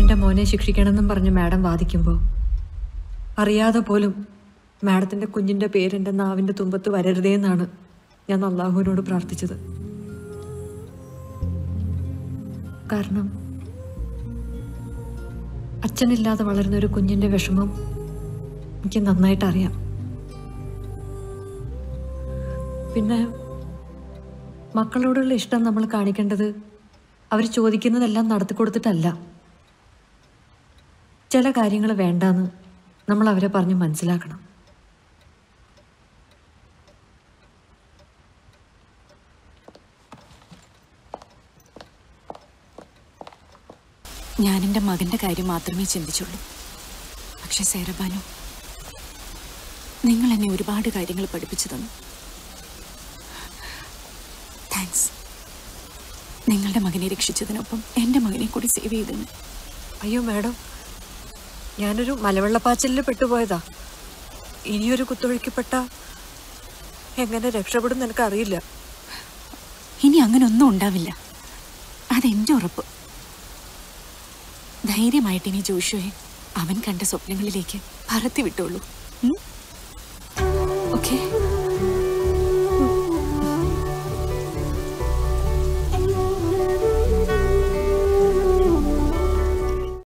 എൻ്റെ മോനെ ശിക്ഷിക്കണമെന്നും പറഞ്ഞ് മാഡം വാദിക്കുമ്പോൾ അറിയാതെ പോലും മാഡത്തിൻ്റെ കുഞ്ഞിൻ്റെ പേരെൻ്റെ നാവിൻ്റെ തുമ്പത്ത് വരരുതേ എന്നാണ് ഞാൻ അള്ളാഹുവിനോട് പ്രാർത്ഥിച്ചത് കാരണം അച്ഛനില്ലാതെ വളരുന്ന ഒരു കുഞ്ഞിൻ്റെ വിഷമം എനിക്ക് നന്നായിട്ട് അറിയാം പിന്നെ മക്കളോടുള്ള ഇഷ്ടം നമ്മൾ കാണിക്കേണ്ടത് അവർ ചോദിക്കുന്നതെല്ലാം നടത്തി കൊടുത്തിട്ടല്ല ചില കാര്യങ്ങൾ വേണ്ടാന്ന് നമ്മൾ അവരെ പറഞ്ഞ് മനസ്സിലാക്കണം ഞാൻ എൻ്റെ മകൻ്റെ കാര്യം മാത്രമേ ചിന്തിച്ചുള്ളൂ പക്ഷെ സേരബാനു നിങ്ങൾ എന്നെ ഒരുപാട് കാര്യങ്ങൾ പഠിപ്പിച്ചു തന്നു താങ്ക്സ് നിങ്ങളുടെ മകനെ രക്ഷിച്ചതിനൊപ്പം എൻ്റെ മകനെ കൂടി സേവ് ചെയ്തതിന് അയ്യോ മാഡം ഞാനൊരു മലവെള്ളപ്പാച്ചലിൽ പെട്ടുപോയതാ ഇനിയൊരു കുത്തൊഴുക്കിപ്പെട്ട എങ്ങനെ രക്ഷപ്പെടും എനിക്ക് അറിയില്ല ഇനി അങ്ങനെ ഒന്നും ഉണ്ടാവില്ല അതെൻ്റെ ഉറപ്പ് ധൈര്യമായിട്ട് ഇനി ജോഷുവെ അവൻ കണ്ട സ്വപ്നങ്ങളിലേക്ക് പറത്തി വിട്ടോളൂ ഓക്കെ